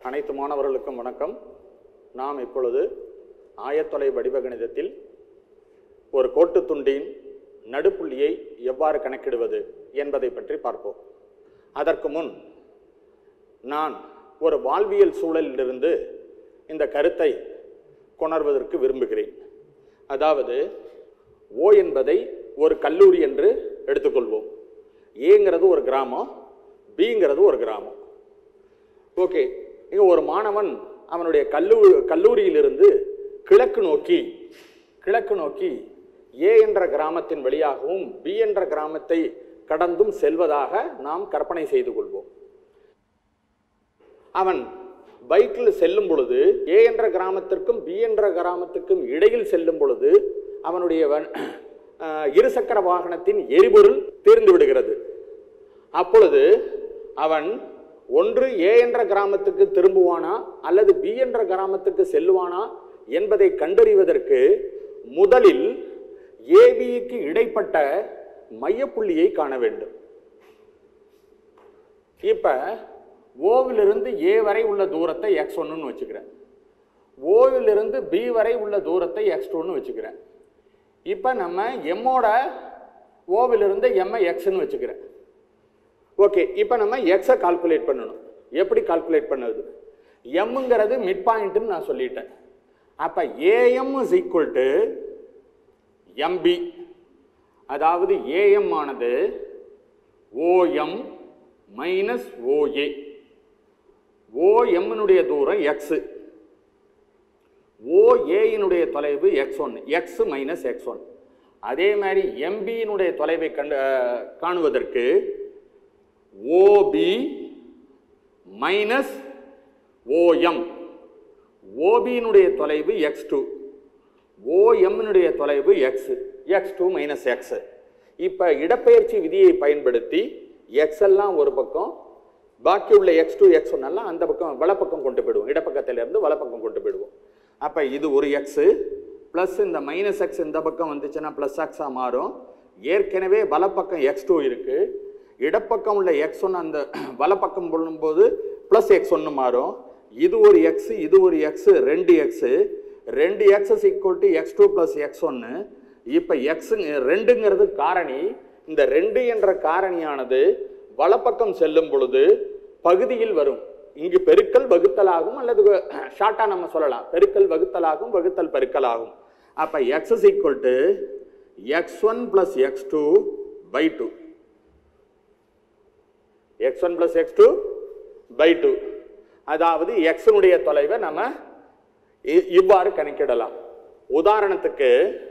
அனைத்து மாணவர்களுக்கும் வணக்கம் நாம் இப்பொழுது ஆயத்தொலை வடிவ கணிதத்தில் ஒரு கோட்டுத் துண்டின் நடுப்புள்ளியை எவ்வாறு கணக்கிடுவது என்பதை பற்றி பார்ப்போம் அதற்கு முன் நான் ஒரு வாழ்வியல் சூழலிலிருந்து இந்த கருத்தை கொணர்வதற்கு விரும்புகிறேன் அதாவது ஓ என்பதை ஒரு கல்லூரி என்று எடுத்துக்கொள்வோம் ஏங்கிறது ஒரு கிராமம் பிங்கிறது ஒரு கிராமம் ஓகே இங்க ஒரு மாணவன் அவனுடைய கல்லூ கல்லூரியிலிருந்து கிழக்கு நோக்கி கிழக்கு நோக்கி ஏ என்ற கிராமத்தின் வழியாகவும் பி என்ற கிராமத்தை கடந்தும் செல்வதாக நாம் கற்பனை செய்து கொள்வோம் அவன் பைக்கில் செல்லும் பொழுது ஏ என்ற கிராமத்திற்கும் பி என்ற கிராமத்துக்கும் இடையில் செல்லும் பொழுது அவனுடைய வன்- அஹ், இருசக்கர வாகனத்தின் எரிபொருள் தீர்ந்து விடுகிறது அப்பொழுது அவன் ஒன்று ஏ என்ற கிராமத்துக்கு திரும்புவானா அல்லது பி என்ற கிராமத்துக்கு செல்லுவானா என்பதை கண்டறிவதற்கு முதலில் ஏபிக்கு இடைப்பட்ட மையப்புள்ளியை காண வேண்டும் இப்ப ஓவிலிருந்து ஏ வரை உள்ள தூரத்தை எக்ஸ் ஒன்றுன்னு வச்சுக்கிறேன் ஓவிலிருந்து பி வரை உள்ள தூரத்தை எக்ஸ் டூன்னு வச்சுக்கிறேன் இப்போ நம்ம எம்மோட ஓவிலிருந்து எம்ஐ எக்ஸ்ன்னு வச்சுக்கிறேன் ஓகே இப்போ நம்ம எக்ஸை கால்குலேட் பண்ணணும் எப்படி கால்குலேட் பண்ணுவது எம்ங்கிறது மிட் பாயிண்ட்னு நான் சொல்லிட்டேன் அப்போ AM is equal to MP அதாவது ஏஎம் ஆனது ஓஎம் மைனஸ் ஓஏ ஓஎம்னுடைய தூரம் எக்ஸு ஓஏயினுடைய தொலைவு x one x minus x one அதே மாதிரி எம்பியினுடைய தொலைவை கண்டு அஹ், காணுவதற்கு ஓபி மைனஸ் ஓஎம் ஓபியினுடைய தொலைவு எக்ஸ் டூ ஓஎம்னுடைய தொலைவு x x two minus x இப்போ இடப்பெயர்ச்சி விதியை பயன்படுத்தி எக்ஸ் எல்லாம் ஒரு பக்கம் பாக்கி உள்ள எக்ஸ் டூ எக்ஸ் எல்லாம் அந்த பக்கம் வலப்பக்கம் கொண்டு போயிடுவோம் இடப்பக்கத்திலிருந்து வலப்பக்கம் கொண்டு போயிடுவோம் அப்போ இது ஒரு எக்ஸு ப்ளஸ் இந்த மைனஸ் எக்ஸ் இந்த பக்கம் வந்துச்சுன்னா ப்ளஸ் எக்ஸாக மாறும் ஏற்கனவே வலப்பக்கம் எக்ஸ் டூ இருக்குது இடப்பக்கம் உள்ள எக்ஸ் ஒன்று அந்த வலப்பக்கம் போடும்போது ப்ளஸ் எக்ஸ் ஒன்று மாறும் இது ஒரு எக்ஸ் இது ஒரு எக்ஸ் ரெண்டு எக்ஸு ரெண்டு x is equal to x two plus x ஒன்று இப்போ எக்ஸ் ரெண்டுங்கிறது காரணி இந்த ரெண்டு என்ற காரணியானது வலப்பக்கம் செல்லும் பொழுது பகுதியில் வரும் இங்கு பெருக்கல் வகுத்தலாகும் அல்லது ஷார்ட்டாக நம்ம சொல்லலாம் பெருக்கல் வகுத்தலாகும் வகுத்தல் பெருக்கலாகும் அப்போ x is equal to x one plus x two by two x one plus x two by two அதாவது எக்ஸனுடைய தொலைவை நம்ம இ- இவ்வாறு கணக்கிடலாம் உதாரணத்துக்கு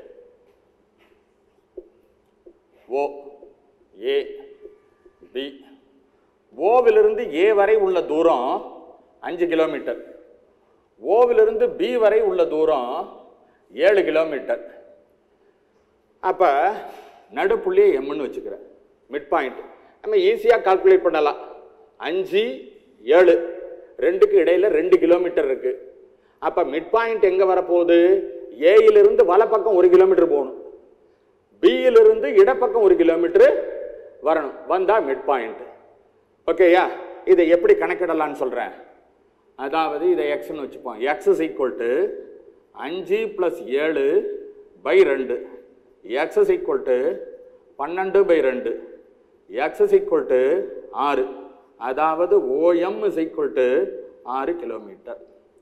ஓ ஏ பி ஓவிலிருந்து ஏ வரை உள்ள தூரம் அஞ்சு கிலோமீட்டர் ஓவிலிருந்து பி வரை உள்ள தூரம் ஏழு கிலோமீட்டர் அப்போ நடுப்புள்ளியை எம்னு வச்சுக்கிறேன் மிட் பாயிண்ட் நம்ம ஈஸியாக கால்குலேட் பண்ணலாம் அஞ்சு ஏழு ரெண்டுக்கு இடையில ரெண்டு கிலோமீட்டர் இருக்கு அப்போ மிட் பாயிண்ட் எங்கே வரப்போகுது ஏயிலிருந்து வலப்பக்கம் ஒரு கிலோமீட்டர் போகணும் பியிலிருந்து இடப்பக்கம் ஒரு கிலோமீட்டர் வரணும் வந்தா மிட் பாயிண்ட் ஓகேயா இதை எப்படி கணக்கிடலாம்னு சொல்கிறேன் அதாவது இதை எக்ஸ்னு வச்சுப்போம் எக்ஸ் இஸ் ஈக்குவல் டு அஞ்சு ப்ளஸ் ஏழு பை ரெண்டு எக்ஸ் இஸ் ஈக்குவல் டு பன்னெண்டு பை ரெண்டு எக்ஸ் இஸ் ஈக்குவல் டு ஆறு அதாவது ஓஎம் இஸ் ஈக்குவல் டு ஆறு கிலோமீட்டர்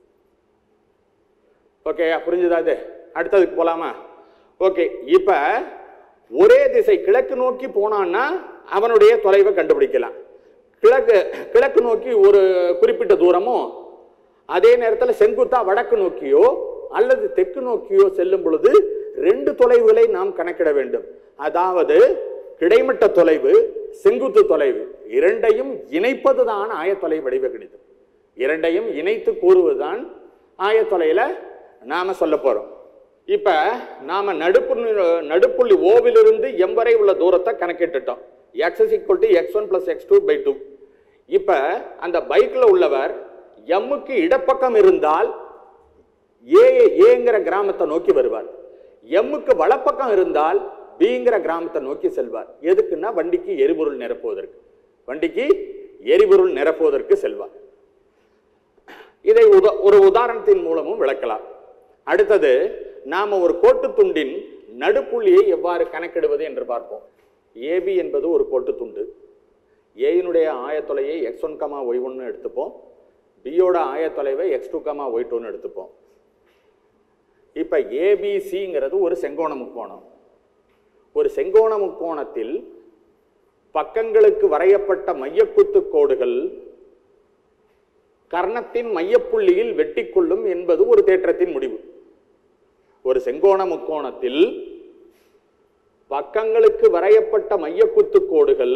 ஓகேயா புரிஞ்சுதா இது அடுத்ததுக்கு போலாமா ஓகே இப்போ ஒரே திசை கிழக்கு நோக்கி போனான்னா அவனுடைய தொலைவை கண்டுபிடிக்கலாம் கிழக்கு கிழக்கு நோக்கி ஒரு குறிப்பிட்ட தூரமும் அதே நேரத்தில் செங்குத்தா வடக்கு நோக்கியோ அல்லது தெற்கு நோக்கியோ செல்லும் பொழுது ரெண்டு தொலைவுகளை நாம் கணக்கிட வேண்டும் அதாவது கிடைமட்ட தொலைவு செங்குத்து தொலைவு இரண்டையும் இணைப்பதுதான் ஆயத்தொலை வடிவ கணிதம் இரண்டையும் இணைத்து கூறுவதுதான் ஆயத்தொலையில நாம சொல்ல போறோம் இப்ப நாம நடுப்புள்ளி நடுப்புள்ளி ஓவிலிருந்து எம் வரை உள்ள தூரத்தை கணக்கிட்டுட்டோம் x is equal to x one plus x two by two இப்ப அந்த பைக்ல உள்ளவர் எம்முக்கு இடப்பக்கம் இருந்தால் ஏ ஏங்கிற கிராமத்தை நோக்கி வருவார் எம்முக்கு வலப்பக்கம் இருந்தால் பிங்கிற கிராமத்தை நோக்கி செல்வார் எதுக்குன்னா வண்டிக்கு எரிபொருள் நிரப்புவதற்கு வண்டிக்கு எரிபொருள் நிரப்புவதற்கு செல்வார் இதை உத- ஒரு உதாரணத்தின் மூலமும் விளக்கலாம் அடுத்தது நாம ஒரு கோட்டுத் துண்டின் நடுப்புள்ளியை எவ்வாறு கணக்கிடுவது என்று பார்ப்போம் ஏபி என்பது ஒரு கோட்டுத் துண்டு ஏயினுடைய ஆயத்தொலையை எக்ஸ் ஒன் கமா ஒய் ஒன்னு எடுத்துப்போம் பியோட ஆயத்தொலைவை எக்ஸ் டூ கமா ஒய் டூன்னு எடுத்துப்போம் இப்போ ஏபிசிங்கிறது ஒரு செங்கோண முக்கோணம் ஒரு செங்கோண முக்கோணத்தில் பக்கங்களுக்கு வரையப்பட்ட மையக்குத்து கோடுகள் கர்ணத்தின் மையப்புள்ளியில் வெட்டிக்கொள்ளும் என்பது ஒரு தேற்றத்தின் முடிவு ஒரு செங்கோண முக்கோணத்தில் பக்கங்களுக்கு வரையப்பட்ட மையக்குத்து கோடுகள்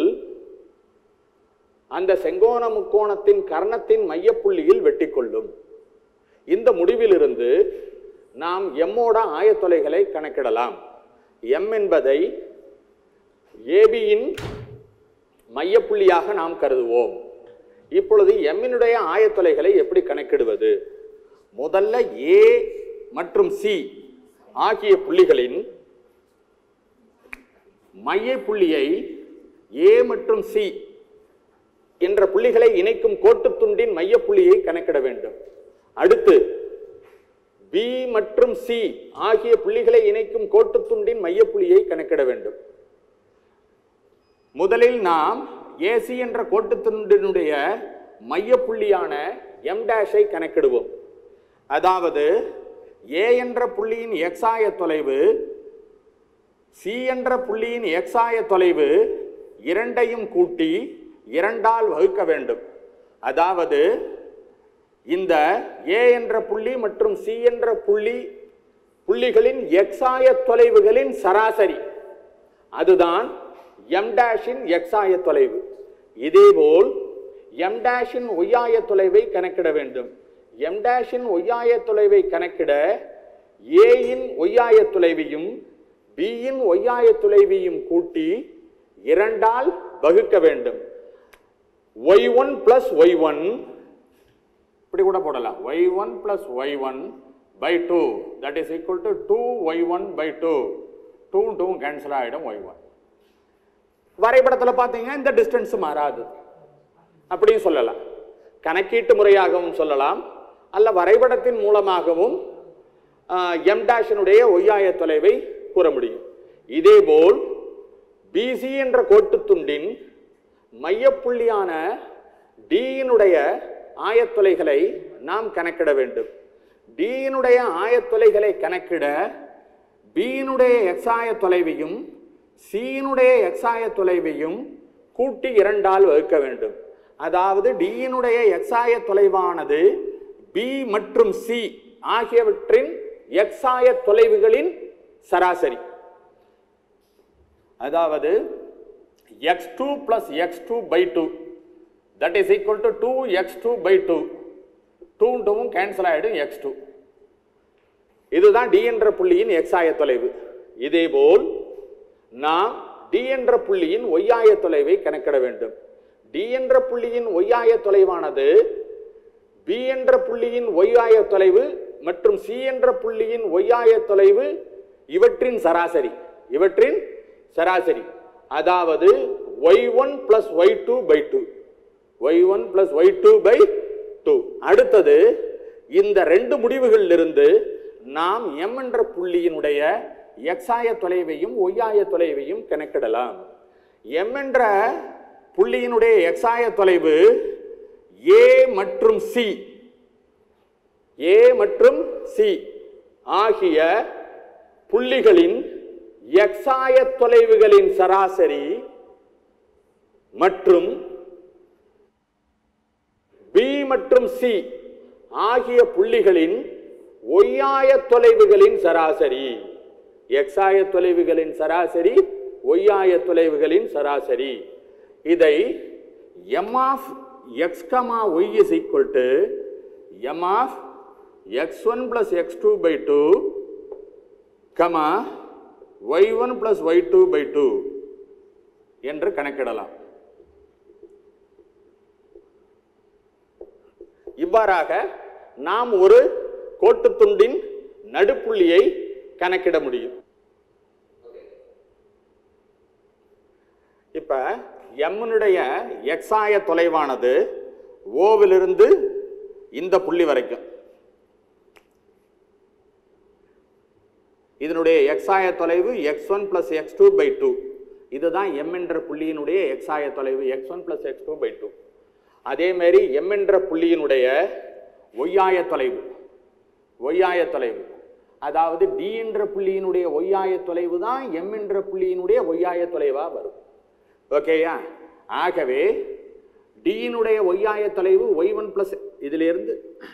அந்த செங்கோண முக்கோணத்தின் கர்ணத்தின் மையப்புள்ளியில் வெட்டிக்கொள்ளும் இந்த முடிவிலிருந்து நாம் எம்மோட ஆயத்தொலைகளை கணக்கிடலாம் எம் என்பதை ஏபியின் மையப்புள்ளியாக நாம் கருதுவோம் இப்பொழுது எம்மினுடைய ஆயத்தொலைகளை எப்படி கணக்கிடுவது முதல்ல ஏ மற்றும் சி ஆகிய புள்ளிகளின் மைய புள்ளியை ஏ மற்றும் சி என்ற புள்ளிகளை இணைக்கும் கோட்டுத் துண்டின் மையப்புள்ளியை கணக்கிட வேண்டும் அடுத்து பி மற்றும் சி ஆகிய புள்ளிகளை இணைக்கும் கோட்டுத் துண்டின் மையப்புள்ளியை கணக்கிட வேண்டும் முதலில் நாம் ஏசி என்ற கோட்டுத் துண்டினுடைய மையப்புள்ளியான எம் டேஷை கணக்கிடுவோம் அதாவது ஏ என்ற புள்ளியின் எக்ஸாய தொலைவு சி என்ற புள்ளியின் எக்ஸாய தொலைவு இரண்டையும் கூட்டி இரண்டால் வகுக்க வேண்டும் அதாவது இந்த ஏ என்ற புள்ளி மற்றும் சி என்ற புள்ளி புள்ளிகளின் எக்ஸாய தொலைவுகளின் சராசரி அதுதான் எம் டேஷின் எக்ஸாய தொலைவு இதேபோல் எம் டேஷின் ஒய்யாய தொலைவை கணக்கிட வேண்டும் எம் டேஷின் ஒய்யாய தொலைவை கணக்கிட ஏயின் ஒய்யாய தொலைவையும் பியின் ஒய்யாய தொலைவையும் கூட்டி இரண்டால் வகுக்க வேண்டும் y one plus y one இப்படி கூட போடலாம் y one plus y one by two that is equal to two y one by two two two cancel ஆகிடும் ஒய் ஒன் வரைபடத்தில் பார்த்தீங்கன்னா இந்த டிஸ்டன்ஸ் மாறாது அப்படியும் சொல்லலாம் கணக்கீட்டு முறையாகவும் சொல்லலாம் அல்ல வரைபடத்தின் மூலமாகவும் எம் டேஷனுடைய ஒய்யாய தொலைவை கூற முடியும் இதேபோல் பிசி என்ற கோட்டுத் துண்டின் மையப்புள்ளியான டியினுடைய ஆயத்தொலைகளை நாம் கணக்கிட வேண்டும் டியினுடைய ஆயத்தொலைகளை கணக்கிட பியினுடைய எக்ஸாய தொலைவையும் சியினுடைய எக்ஸாய தொலைவையும் கூட்டி இரண்டால் வகுக்க வேண்டும் அதாவது டியினுடைய எக்ஸாய தொலைவானது பி மற்றும் சி ஆகியவற்றின் எக்ஸாய தொலைவுகளின் சராசரி அதாவது x two plus x two by two that is equal to two x two by two two டூவும் கேன்சல் ஆகிடும் எக்ஸ் டூ இதுதான் டி என்ற புள்ளியின் எக்ஸாய தொலைவு இதேபோல் நாம் டி என்ற புள்ளியின் ஒய்யாய தொலைவை கணக்கிட வேண்டும் டி என்ற புள்ளியின் ஒய்யாய தொலைவானது பி என்ற புள்ளியின் ஒய்யாய தொலைவு மற்றும் சி என்ற புள்ளியின் ஒய்யாய தொலைவு இவற்றின் சராசரி இவற்றின் சராசரி அதாவது y one plus y two by two y one plus y two by two அடுத்தது இந்த ரெண்டு முடிவுகளிலிருந்து நாம் எம் என்ற புள்ளியினுடைய எக்ஸாய தொலைவையும் ஒய்யாய தொலைவையும் கணக்கிடலாம் எம் என்ற புள்ளியினுடைய எக்ஸாய தொலைவு ஏ மற்றும் சி ஏ மற்றும் சி ஆகிய புள்ளிகளின் எக்ஸாய தொலைவுகளின் சராசரி மற்றும் பி மற்றும் சி ஆகிய புள்ளிகளின் ஒய்யாய தொலைவுகளின் சராசரி எக்ஸாய தொலைவுகளின் சராசரி ஒய்யாய தொலைவுகளின் சராசரி இதை M of x comma y is equal to M of x one plus x two by two comma y one plus y two by two என்று கணக்கிடலாம் இவ்வாறாக நாம் ஒரு கோட்டுத் துண்டின் நடுப்புள்ளியை கணக்கிட முடியும் இப்ப எம்னுடைய எக்ஸாய தொலைவானது ஓவிலிருந்து இந்த புள்ளி வரைக்கும் இதனுடைய எக்ஸ் ஆய தொலைவு x one plus x two by two இதுதான் எம் என்ற புள்ளியினுடைய எக்ஸ் ஆய தொலைவு x one plus x two by two அதேமாரி எம் என்ற புள்ளியினுடைய ஒய்யாய தொலைவு ஒய்யாய தொலைவு அதாவது டி என்ற புள்ளியினுடைய ஒய்யாய தொலைவு தான் எம் என்ற புள்ளியினுடைய ஒய்யாய தொலைவாக வரும் ஓகேயா ஆகவே டியினுடைய ஒய்யாய தொலைவு ஒய் ஒன் பிளஸ் இதிலிருந்து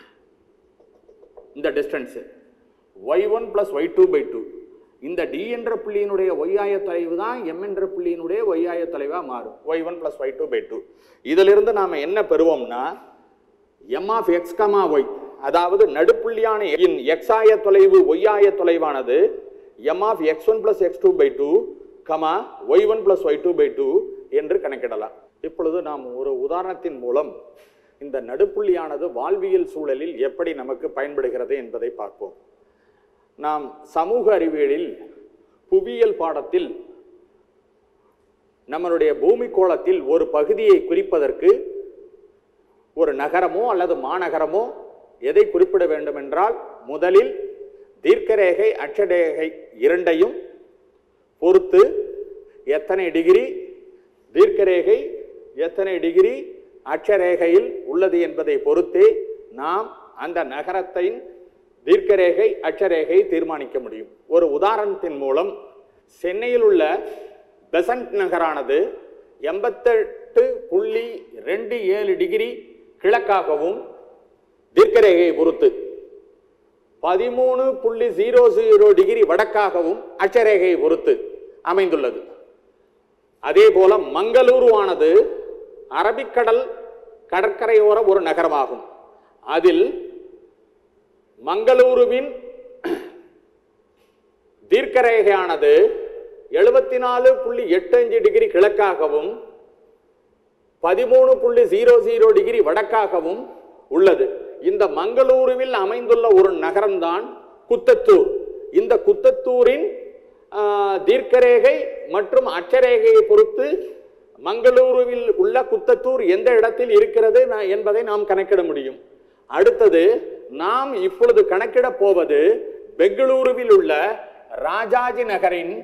இந்த distance y one plus y two by two இந்த டி என்ற புள்ளியினுடைய ஒய்யாய தொலைவு தான் எம் என்ற புள்ளியினுடைய ஒய்யாய தொலைவாக மாறும் y one plus y two by two இதிலிருந்து நாம் என்ன பெறுவோம்னா M of x comma y அதாவது நடுப்புள்ளியான என் எக்ஸ் ஆய தொலைவு ஒய்யாய தொலைவானது M of x one plus x two by two comma y one plus y two by two என்று கணக்கிடலாம் இப்பொழுது நாம் ஒரு உதாரணத்தின் மூலம் இந்த நடுப்புள்ளியானது வாழ்வியல் சூழலில் எப்படி நமக்கு பயன்படுகிறது என்பதை பார்ப்போம் நாம் சமூக அறிவியலில் புவியியல் பாடத்தில் நம்மளுடைய பூமி கோளத்தில் ஒரு பகுதியை குறிப்பதற்கு ஒரு நகரமோ அல்லது மாநகரமோ எதை குறிப்பிட வேண்டும் என்றால் முதலில் தீர்க்கரேகை அட்சரேகை இரண்டையும் பொறுத்து எத்தனை டிகிரி தீர்க்கரேகை எத்தனை டிகிரி அட்சரேகையில் உள்ளது என்பதை பொறுத்தே நாம் அந்த நகரத்தின் தீர்க்கரேகை அட்சரேகை தீர்மானிக்க முடியும் ஒரு உதாரணத்தின் மூலம் சென்னையில் உள்ள பெசன்ட் நகரானது எண்பத்தெட்டு புள்ளி ரெண்டு ஏழு டிகிரி கிழக்காகவும் தீர்க்கரேகையை பொறுத்து பதிமூணு புள்ளி ஜீரோ ஜீரோ டிகிரி வடக்காகவும் அட்சரேகையை பொறுத்து அமைந்துள்ளது அதே போல மங்களூருவானது அரபிக்கடல் கடற்கரையோர ஒரு நகரமாகும் அதில் மங்களூருவின் தீர்க்கரேகையானது எழுபத்தி நாலு புள்ளி எட்டு அஞ்சு டிகிரி கிழக்காகவும் பதிமூணு புள்ளி ஜீரோ ஜீரோ டிகிரி வடக்காகவும் உள்ளது இந்த மங்களூருவில் அமைந்துள்ள ஒரு நகரம்தான் குத்தத்தூர் இந்த குத்தத்தூரின் ஆ, தீர்க்கரேகை மற்றும் அட்சரேகையை பொறுத்து மங்களூருவில் உள்ள குத்தத்தூர் எந்த இடத்தில் இருக்கிறது நா- என்பதை நாம் கணக்கிட முடியும் அடுத்தது நாம் இப்பொழுது கணக்கிட போவது பெங்களூருவில் உள்ள ராஜாஜி நகரின்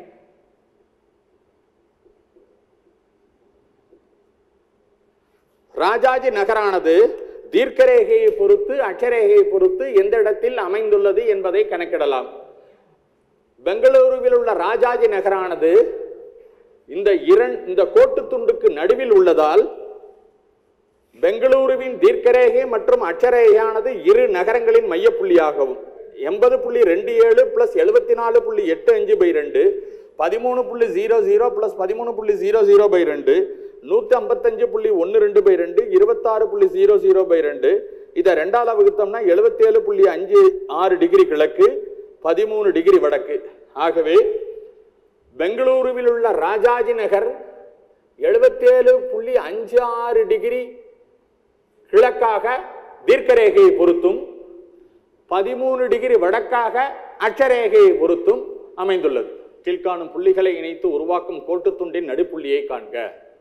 ராஜாஜி நகரானது தீர்க்கரேகையை பொறுத்து அட்சரேகையை பொறுத்து எந்த இடத்தில் அமைந்துள்ளது என்பதை கணக்கிடலாம் பெங்களூருவில் உள்ள ராஜாஜி நகரானது இந்த இரண் இந்த கோட்டு துண்டுக்கு நடுவில் உள்ளதால் பெங்களூருவின் தீர்க்கரேகை மற்றும் அட்சரேகையானது இரு நகரங்களின் மையப்புள்ளியாகவும் எண்பது புள்ளி ரெண்டு ஏழு பிளஸ் எழுபத்தி நாலு புள்ளி எட்டு அஞ்சு பை ரெண்டு பதிமூணு புள்ளி ஜீரோ ஜீரோ பிளஸ் பதிமூணு புள்ளி ஜீரோ ஜீரோ பை ரெண்டு நூற்றி ஐம்பத்தஞ்சு புள்ளி ஒன்று ரெண்டு பை ரெண்டு இருபத்தாறு புள்ளி ஜீரோ ஜீரோ பை ரெண்டு இதை ரெண்டால வகுத்தோம்னா எழுபத்தேழு புள்ளி அஞ்சு ஆறு டிகிரி கிழக்கு பதிமூணு டிகிரி வடக்கு ஆகவே பெங்களூருவில் உள்ள ராஜாஜி நகர் எழுபத்தேழு புள்ளி அஞ்சு ஆறு டிகிரி கிழக்காக தீர்க்கரேகையை பொறுத்தும் பதிமூணு டிகிரி வடக்காக அட்சரேகையை பொறுத்தும் அமைந்துள்ளது கீழ்காணும் புள்ளிகளை இணைத்து உருவாக்கும் கோட்டுத் துண்டின் நடுப்புள்ளியை காண்க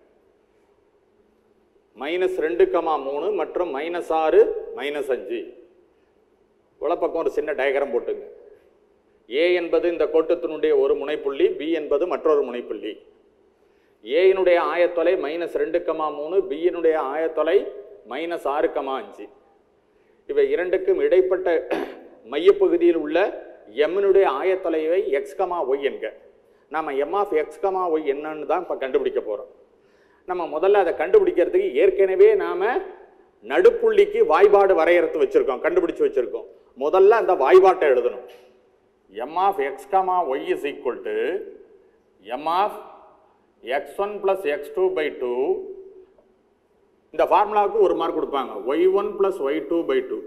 மைனஸ் ரெண்டு கமா மூணு மற்றும் மைனஸ் ஆறு மைனஸ் அஞ்சு உளப்பக்கம் ஒரு சின்ன டயக்ராம் போட்டுங்க ஏ என்பது இந்த கோட்டத்தினுடைய ஒரு முனைப்புள்ளி பி என்பது மற்றொரு முனைப்புள்ளி ஏயினுடைய ஆயத்தொலை மைனஸ் ரெண்டு கமா மூணு பியினுடைய ஆயத்தொலை மைனஸ் ஆறு கமா அஞ்சு இவை இரண்டுக்கும் இடைப்பட்ட மையப்பகுதியில் உள்ள எம்னுடைய ஆயத்தொலைவை எக்ஸ் கமா ஒய் என்க நாம M of x comma y என்னன்னு தான் இப்போ கண்டுபிடிக்க போகிறோம் நம்ம முதல்ல அதை கண்டுபிடிக்கிறதுக்கு ஏற்கனவே நாம நடுப்புள்ளிக்கு வாய்பாடு வரையறுத்து வச்சிருக்கோம் கண்டுபிடிச்சு வச்சிருக்கோம் முதல்ல அந்த வாய்பாட்டை எழுதணும் M of x comma y is equal to M of x one plus x two by two இந்த ஃபார்முலாவுக்கு ஒரு மார்க் கொடுப்பாங்க y one plus y two by two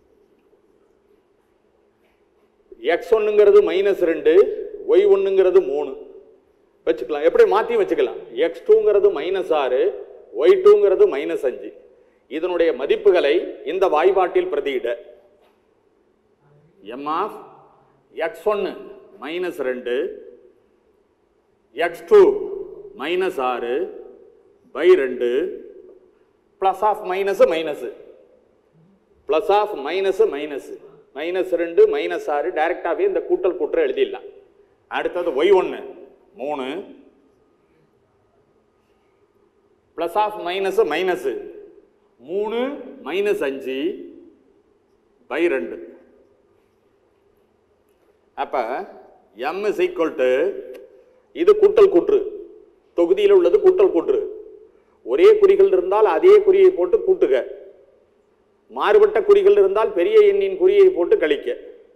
x ஒன்னுங்கிறது மைனஸ் ரெண்டு ஒய் ஒன்னுங்கிறது மூணு வச்சுக்கலாம் எப்படி மாற்றி வச்சுக்கலாம் எக்ஸ் டூங்கிறது மைனஸ் ஆறு ஒய் டூங்கிறது மைனஸ் அஞ்சு இதனுடைய மதிப்புகளை இந்த வாய்பாட்டில் பிரதியிட எம் ஆஃப் எக்ஸ் ஒன்று மைனஸ் ரெண்டு எக்ஸ் டூ மைனஸ் ஆறு பை ரெண்டு plus of minus minus plus of minus minus minus ரெண்டு மைனஸ் ஆறு டைரக்டாகவே இந்த கூட்டல் கூட்டுற எழுதிடலாம் அடுத்தது ஒய் ஒன்று மூணு பிளஸ் ஆஃப் மைனஸ் மைனஸ் மூணு மைனஸ் அஞ்சு பை ரெண்டு அப்ப எம் இஸ் ஈக்குவல் டு இது கூட்டல் கூற்று தொகுதியில் உள்ளது கூட்டல் கூற்று ஒரே குறிகள் இருந்தால் அதே குறியை போட்டு கூட்டுக மாறுபட்ட குறிகள் இருந்தால் பெரிய எண்ணின் குறியை போட்டு கழிக்க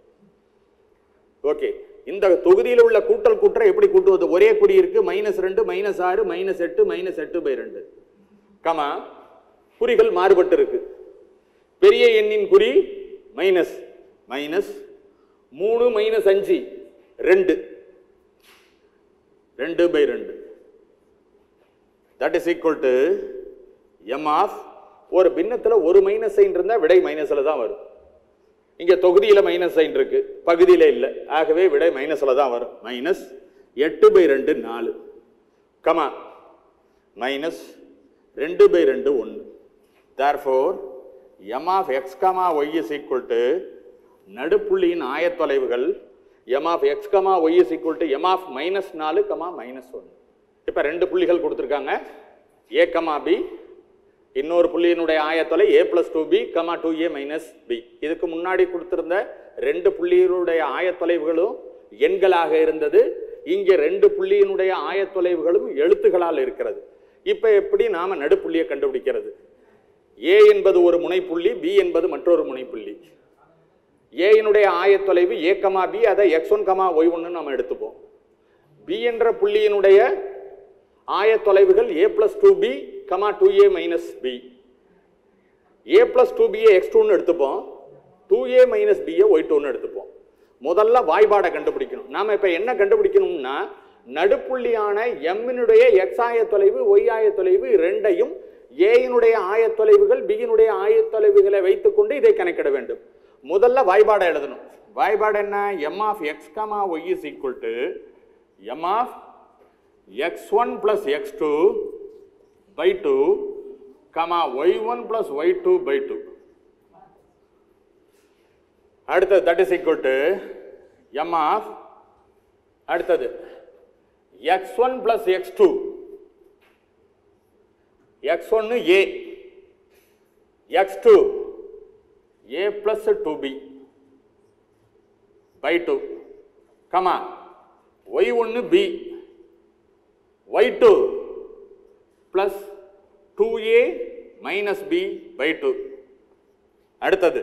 ஓகே இந்த தொகுதியில் உள்ள கூட்டல் கூற்றை எப்படி கூட்டுவது ஒரே குறி இருக்கு மைனஸ் ரெண்டு மைனஸ் ஆறு மைனஸ் எட்டு மைனஸ் எட்டு பை ரெண்டு கமா குறிகள் மாறுபட்டு இருக்கு பெரிய எண்ணின் குறி மைனஸ் மைனஸ் மூணு மைனஸ் அஞ்சு ரெண்டு ரெண்டு பை ரெண்டு that is equal to M of ஒரு பின்னத்தில் ஒரு மைனஸ் சைன் இருந்தால் விடை மைனஸில் தான் வரும் இங்கே தொகுதியில் மைனஸ் சைன் இருக்கு பகுதியில் இல்லை ஆகவே விடை மைனஸில் தான் வரும் மைனஸ் எட்டு பை ரெண்டு நாலு கமா மைனஸ் ரெண்டு பை ரெண்டு ஒன்று therefore M of x comma y is equal to நடுப்புள்ளியின் ஆயத்தொலைவுகள் M of x comma y is equal to M of minus நாலு கமா மைனஸ் ஒன்று இப்போ ரெண்டு புள்ளிகள் கொடுத்துருக்காங்க ஏ கமா பி இன்னொரு புள்ளியினுடைய ஆயத்தொலை a plus two b comma two a minus b இதுக்கு முன்னாடி கொடுத்திருந்த ரெண்டு புள்ளியினுடைய ஆயத்தொலைவுகளும் எண்களாக இருந்தது இங்கே ரெண்டு புள்ளியினுடைய ஆயத்தொலைவுகளும் எழுத்துகளால் இருக்கிறது இப்போ எப்படி நாம நடுப்புள்ளியை கண்டுபிடிக்கிறது ஏ என்பது ஒரு முனைப்புள்ளி பி என்பது மற்றொரு முனைப்புள்ளி ஏயினுடைய ஆயத்தொலைவு ஏ கமா பி அதை எக்ஸ் ஒன் கமா ஒய் ஒன்னு நம்ம எடுத்துப்போம் பி என்ற புள்ளியினுடைய ஆயத்தொலைவுகள் a plus two b comma two a minus b a plus two பியை எக்ஸ் டூன்னு எடுத்துப்போம் டூ ஏ மைனஸ் பியை ஒய் டூன்னு எடுத்துப்போம் முதல்ல வாய்பாடை கண்டுபிடிக்கணும் நாம இப்ப என்ன கண்டுபிடிக்கணும்னா நடுப்புள்ளியான எம்மினுடைய எக்ஸ் ஆயத்தொலைவு ஒய் ஆயத்தொலைவு ரெண்டையும் ஏயினுடைய ஆயத்தொலைவுகள் பியினுடைய ஆயத்தொலைவுகளை வைத்துக்கொண்டு இதை கணக்கிட வேண்டும் முதல்ல வாய்பாடை எழுதணும் வாய்பாடு என்ன M of x comma y is equal to M of x one plus x two by two comma y one plus y two by two அடுத்தது that is equal to M of அடுத்தது x one plus x two x ஒன்று a x two a plus two b by two comma y ஒன்று b y two plus two a minus b by two அடுத்தது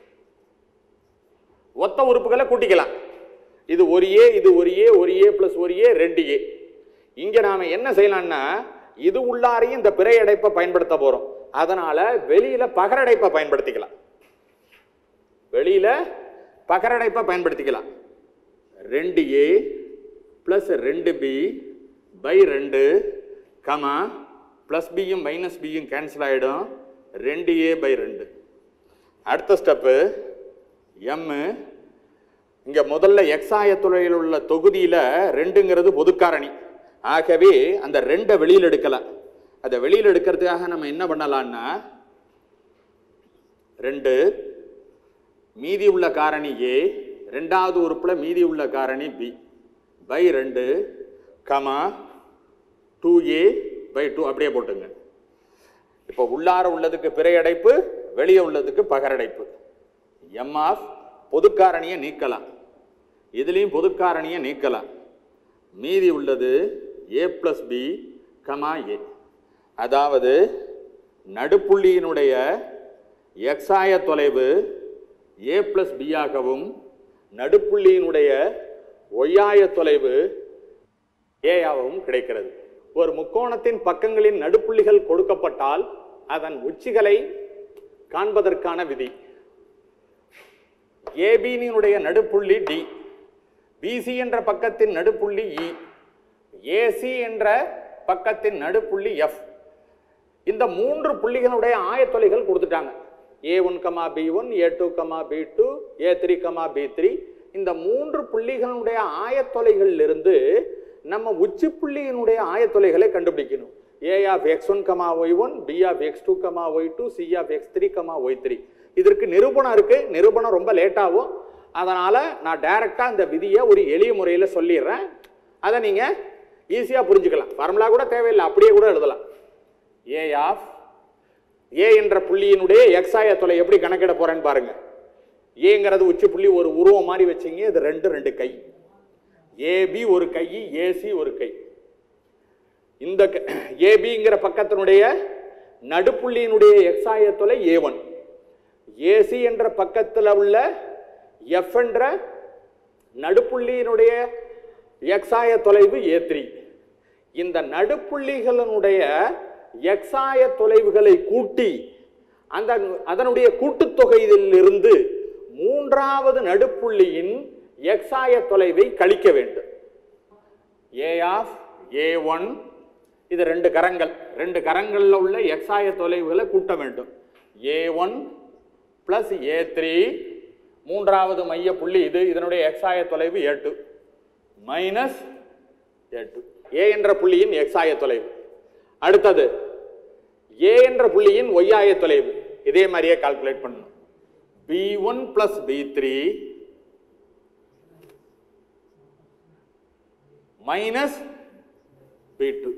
ஒத்த உறுப்புகளை கூட்டிக்கலாம் இது ஒரு ஏ இது ஒரு ஏ ஒரு ஏ பிளஸ் ஒரு ஏ ரெண்டு ஏ இங்க நாம என்ன செய்யலாம்னா இது உள்ளாரையும் இந்த பிறை அடைப்பை பயன்படுத்த போறோம் அதனால வெளியில பகரடைப்பை பயன்படுத்திக்கலாம் வெளியில பகரடைப்பை பயன்படுத்திக்கலாம் ரெண்டு ஏ பிளஸ் ரெண்டு பி பை ரெண்டு கமா பிளஸ் பியும் மைனஸ் பியும் கேன்சல் ஆகிடும் ரெண்டு ஏ பை ரெண்டு அடுத்த ஸ்டெப்பு எம்மு இங்க முதல்ல எக்ஸ் ஆயத்துறையில் உள்ள தொகுதியில ரெண்டுங்கிறது பொதுக்காரணி ஆகவே அந்த ரெண்டை வெளியில் எடுக்கலாம் அதை வெளியில் எடுக்கிறதுக்காக நம்ம என்ன பண்ணலாம்னா ரெண்டு மீதி உள்ள காரணி ஏ ரெண்டாவது உறுப்புல மீதி உள்ள காரணி பி பை ரெண்டு comma two a by two அப்படியே போட்டுங்க இப்போ உள்ளார உள்ளதுக்கு பிறை அடைப்பு வெளியே உள்ளதுக்கு பகரடைப்பு எம் ஆஃப் பொதுக்காரணியை நீக்கலாம் இதுலேயும் பொதுக்காரணியை நீக்கலாம் மீதி உள்ளது a plus b comma a அதாவது நடுப்புள்ளியினுடைய எக்ஸாய தொலைவு ஏ பிளஸ் பியாகவும் நடுப்புள்ளியினுடைய ஒய்யாய தொலைவு ஏயாகவும் கிடைக்கிறது ஒரு முக்கோணத்தின் பக்கங்களின் நடுப்புள்ளிகள் கொடுக்கப்பட்டால் அதன் உச்சிகளை காண்பதற்கான விதி ஏபியினுடைய நடுப்புள்ளி டி பிசி என்ற பக்கத்தின் நடுப்புள்ளி இ ஏசி என்ற பக்கத்தின் நடுப்புள்ளி எஃப் இந்த மூன்று புள்ளிகளுடைய ஆயத்தொலைகள் கொடுத்துட்டாங்க a one comma b one a two comma b two a three comma b three இந்த மூன்று புள்ளிகளுடைய ஆயத்தொலைகளில் இருந்து நம்ம உச்சி புள்ளியினுடைய ஆயத்தொலைகளை கண்டுபிடிக்கணும் A of x one comma y one B of x two comma y two C of x three comma y three இதற்கு நிரூபணம் இருக்கு நிரூபணம் ரொம்ப லேட் ஆகும் அதனால நான் டைரக்டா இந்த விதியை ஒரு எளிய முறையில் சொல்லிடுறேன் அதை நீங்க ஈஸியாக புரிஞ்சுக்கலாம் ஃபார்முலா கூட தேவையில்லை அப்படியே கூட எழுதலாம் ஏ ஆஃப் ஏ என்ற புள்ளியினுடைய எக்ஸாய தொலை எப்படி கணக்கிட போறேன்னு பாருங்க ஏங்கிறது உச்சி புள்ளி ஒரு உருவம் மாதிரி வச்சீங்க இது ரெண்டு ரெண்டு கை ஏபி ஒரு கை ஏசி ஒரு கை இந்த ஏபிங்கிற பக்கத்தினுடைய நடுப்புள்ளியினுடைய எக்ஸாய தொலை ஏ ஒன் ஏசி என்ற பக்கத்தில் உள்ள எஃப் என்ற நடுப்புள்ளியினுடைய எக்ஸாய தொலைவு ஏ த்ரீ இந்த நடுப்புள்ளிகளினுடைய எக்ஸாய தொலைவுகளை கூட்டி அந்த அதனுடைய கூட்டுத்தொகையிலிருந்து மூன்றாவது நடுப்புள்ளியின் எக்ஸாய தொலைவை கழிக்க வேண்டும் ஏ ஆஃப் ஏ ஒன் இது ரெண்டு கரங்கள் ரெண்டு கரங்களில் உள்ள எக்ஸாய தொலைவுகளை கூட்ட வேண்டும் a one plus a three மூன்றாவது மைய புள்ளி இது இதனுடைய எக்ஸாய தொலைவு a two minus a two A என்ற புள்ளியின் எக்ஸாய தொலைவு அடுத்தது ஏ என்ற புள்ளியின் ஒய்யாய தொலைவு இதே மாதிரியே கால்குலேட் பண்ணணும் b one plus b three minus b two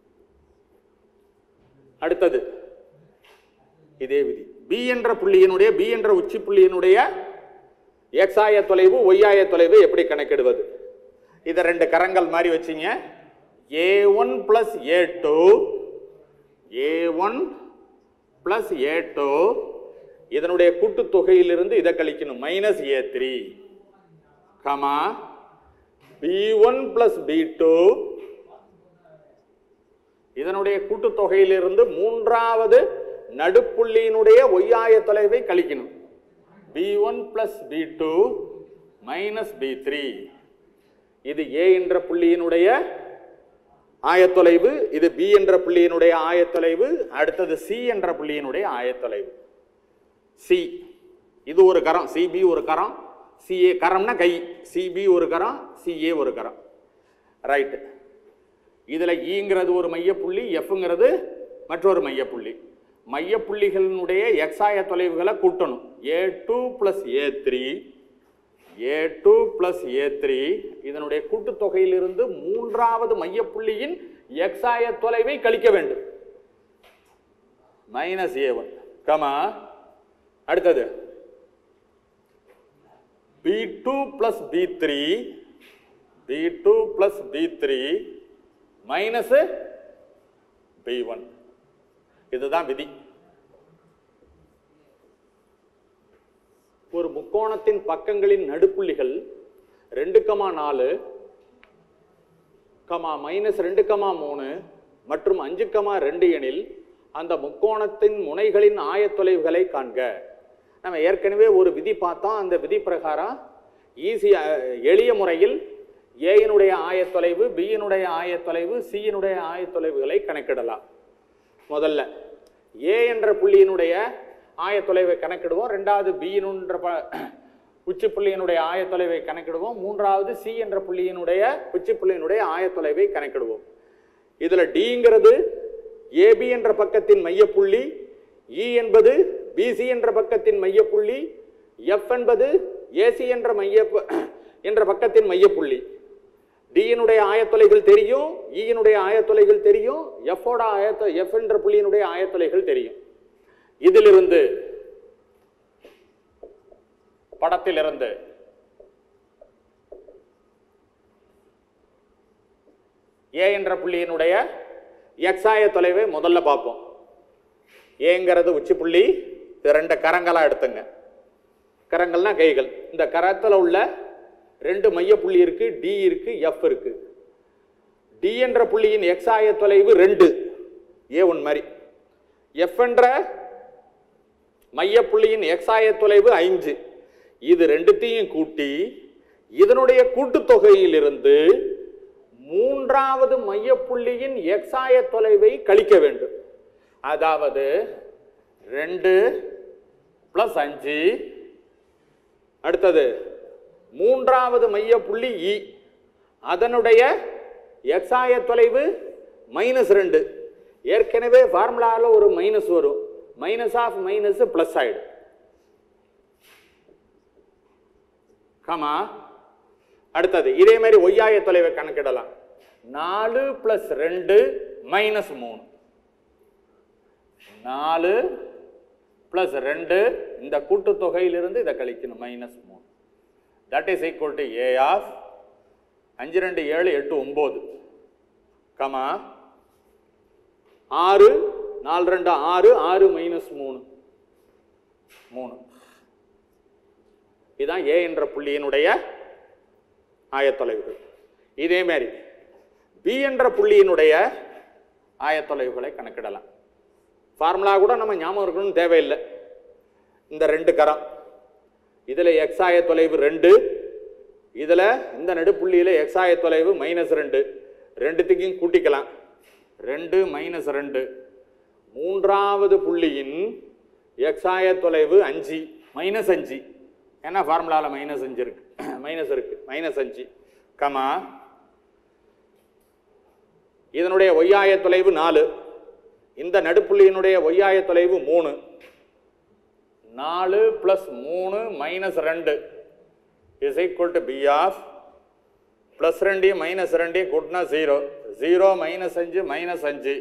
அடுத்தது இதே விதி பி என்ற புள்ளியினுடைய பி என்ற உச்சி புள்ளியினுடைய எக்ஸாய தொலைவு ஒய்யாய தொலைவு எப்படி கணக்கிடுவது இதை ரெண்டு கரங்கள் மாதிரி வச்சிங்க a one plus a two a one plus a two இதனுடைய கூட்டுத்தொகையிலிருந்து இதை கழிக்கணும் minus a three comma b one plus b two இதனுடைய கூட்டுத்தொகையிலிருந்து மூன்றாவது நடுப்புள்ளியினுடைய ஒய்யாய தொலைவை கழிக்கணும் b one plus b two minus b three இது ஏ என்ற புள்ளியினுடைய ஆயத்தொலைவு இது பி என்ற புள்ளியினுடைய ஆயத்தொலைவு அடுத்தது சி என்ற புள்ளியினுடைய ஆயத்தொலைவு சி இது ஒரு கரம் சிபி ஒரு கரம் சிஏ கரம்னா கை சிபி ஒரு கரம் சிஏ ஒரு கரம் ரைட்டு இதில் ஈங்கிறது ஒரு மையப்புள்ளி எஃப்ங்கிறது மற்றொரு மையப்புள்ளி மையப்புள்ளிகளினுடைய எக்ஸாய தொலைவுகளை கூட்டணும் a two plus a three a two plus a three இதனுடைய கூட்டுத்தொகையிலிருந்து மூன்றாவது மையப்புள்ளியின் எக்ஸாய தொலைவை கழிக்க வேண்டும் மைனஸ் ஏ ஒன் கமா அடுத்தது b two plus b three b two plus b three minus b one இதுதான் விதி ஒரு முக்கோணத்தின் பக்கங்களின் நடுப்புள்ளிகள் ரெண்டு கமா நாலு கமா மைனஸ் ரெண்டு கமா மூணு மற்றும் அஞ்சு கமா ரெண்டு எனில் அந்த முக்கோணத்தின் முனைகளின் ஆயத்தொலைவுகளை காண்க நம்ம ஏற்கனவே ஒரு விதி பார்த்தோம் அந்த விதி பிரகாரம் ஈஸி எளிய முறையில் ஏயினுடைய ஆயத்தொலைவு பியினுடைய ஆயத்தொலைவு சியினுடைய ஆயத்தொலைவுகளை கணக்கிடலாம் முதல்ல ஏ என்ற புள்ளியினுடைய ஆயத்தொலைவை கணக்கிடுவோம் ரெண்டாவது பியினுன்ற ப உச்சி புள்ளியினுடைய ஆயத்தொலைவை கணக்கிடுவோம் மூன்றாவது சி என்ற புள்ளியினுடைய உச்சி புள்ளியினுடைய ஆயத்தொலைவை கணக்கிடுவோம் இதுல டிங்கிறது ஏபி என்ற பக்கத்தின் மையப்புள்ளி இ என்பது பிசி என்ற பக்கத்தின் மையப்புள்ளி எஃப் என்பது ஏசி என்ற மைய என்ற பக்கத்தின் மையப்புள்ளி டியினுடைய ஆயத்தொலைகள் தெரியும் ஈயினுடைய ஆயத்தொலைகள் தெரியும் எஃபோட ஆயத்த எஃப் என்ற புள்ளியினுடைய ஆயத்தொலைகள் தெரியும் இதிலிருந்து படத்திலிருந்து ஏ என்ற புள்ளியினுடைய எக்ஸாய தொலைவை முதல்ல பார்ப்போம் ஏங்கிறது உச்சி புள்ளி இது ரெண்டு கரங்களா எடுத்துங்க கரங்கள்னா கைகள் இந்த கரத்தில் உள்ள ரெண்டு மைய புள்ளி இருக்கு டி இருக்கு எஃப் இருக்கு டி என்ற புள்ளியின் எக்ஸாய தொலைவு ரெண்டு ஏ ஒன் மாதிரி எஃப் என்ற மைய புள்ளியின் எக்ஸாய தொலைவு ஐந்து இது ரெண்டுத்தையும் கூட்டி இதனுடைய கூட்டுத்தொகையிலிருந்து மூன்றாவது மையப்புள்ளியின் எக்ஸாய தொலைவை கழிக்க வேண்டும் அதாவது ரெண்டு பிளஸ் அஞ்சு அடுத்தது மூன்றாவது மையப்புள்ளி இ அதனுடைய எக்ஸாய தொலைவு மைனஸ் ரெண்டு ஏற்கனவே ஃபார்முலாவில் ஒரு மைனஸ் வரும் மைனஸ் ஆஃப் மைனஸ் ப்ளஸ் ஆயிடும் கமா அடுத்தது இதே மாதிரி ஒய்யாய தொலைவை கணக்கிடலாம் நாலு பிளஸ் ரெண்டு மைனஸ் மூணு நாலு பிளஸ் ரெண்டு இந்த கூட்டுத்தொகையிலிருந்து இதை கழிக்கணும் மைனஸ் மூணு that is equal to A of அஞ்சு ரெண்டு ஏழு எட்டு ஒம்பது கமா ஆறு நாலு ரெண்டு ஆறு ஆறு மைனஸ் மூணு மூணு இதுதான் ஏ என்ற புள்ளியினுடைய ஆயத்தொலைவுகள் இதே மாதிரி பி என்ற புள்ளியினுடைய ஆயத்தொலைவுகளை கணக்கிடலாம் ஃபார்முலா கூட நம்ம ஞாபகம் இருக்கணும்னு தேவையில்லை இந்த ரெண்டு கரம் இதில் எக்ஸ் ஆயத்தொலைவு ரெண்டு இதில் இந்த நடுப்புள்ளியில் எக்ஸ் ஆயத்தொலைவு மைனஸ் ரெண்டு ரெண்டுத்துக்கும் கூட்டிக்கலாம் ரெண்டு மைனஸ் ரெண்டு மூன்றாவது புள்ளியின் எக்ஸ் ஆயத்தொலைவு அஞ்சு மைனஸ் அஞ்சு ஏன்னா ஃபார்முலாவில் மைனஸ் அஞ்சு இருக்கு மைனஸ் இருக்கு மைனஸ் அஞ்சு கமா இதனுடைய ஒய்யாய தொலைவு நாலு இந்த நடுப்புள்ளியினுடைய ஒய்யாய தொலைவு மூணு நாலு பிளஸ் மூணு மைனஸ் ரெண்டு is equal to B of plus ரெண்டு மைனஸ் ரெண்டு கூட்டினா ஜீரோ ஜீரோ மைனஸ் அஞ்சு மைனஸ் அஞ்சு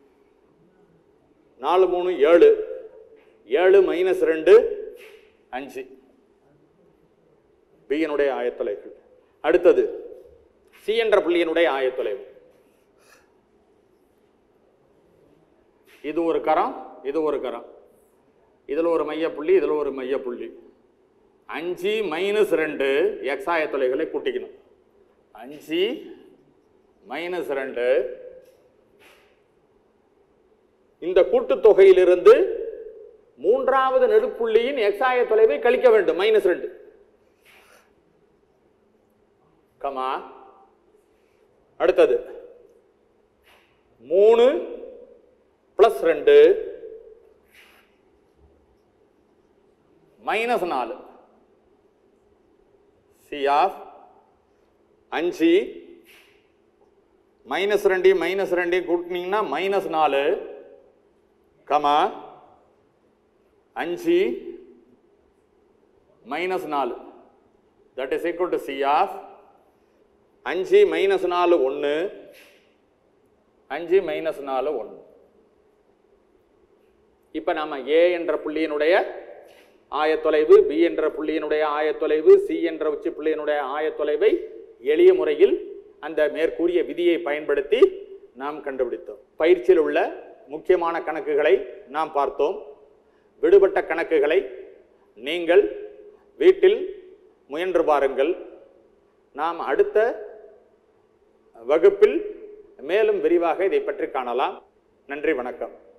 நாலு மூணு ஏழு ஏழு மைனஸ் ரெண்டு அஞ்சு பியினுடைய ஆயத்தொலைகள் அடுத்தது சி என்ற புள்ளியினுடைய ஆயத்தொலைவு இது ஒரு கரம் இது ஒரு கரம் இதில் ஒரு மையப்புள்ளி இதில் ஒரு மையப்புள்ளி அஞ்சு மைனஸ் ரெண்டு எக்ஸ் ஆயத்தொலைகளை கூட்டிக்கணும் அஞ்சு மைனஸ் ரெண்டு இந்த கூட்டுத்தொகையிலிருந்து மூன்றாவது நெடுப்புள்ளியின் எக்ஸ் ஆயத்தொலைவை கழிக்க வேண்டும் மைனஸ் ரெண்டு கமா அடுத்தது மூணு பிளஸ் ரெண்டு மைனஸ் நாலு சி ஆஃப் அஞ்சு மைனஸ் ரெண்டு மைனஸ் ரெண்டு கூட்டினீங்கன்னா மைனஸ் நாலு கமா அஞ்சு மைனஸ் நாலு that is equal to C of அஞ்சு மைனஸ் நாலு ஒன்று அஞ்சு மைனஸ் நாலு ஒன்று இப்போ நம்ம ஏ என்ற புள்ளியினுடைய ஆயத்தொலைவு பி என்ற புள்ளியினுடைய ஆயத்தொலைவு சி என்ற உச்சி புள்ளியினுடைய ஆயத்தொலைவை எளிய முறையில் அந்த மேற்கூறிய விதியை பயன்படுத்தி நாம் கண்டுபிடித்தோம் பயிற்சியில் உள்ள முக்கியமான கணக்குகளை நாம் பார்த்தோம் விடுபட்ட கணக்குகளை நீங்கள் வீட்டில் முயன்று பாருங்கள் நாம் அடுத்த வகுப்பில் மேலும் விரிவாக இதை பற்றி காணலாம் நன்றி வணக்கம்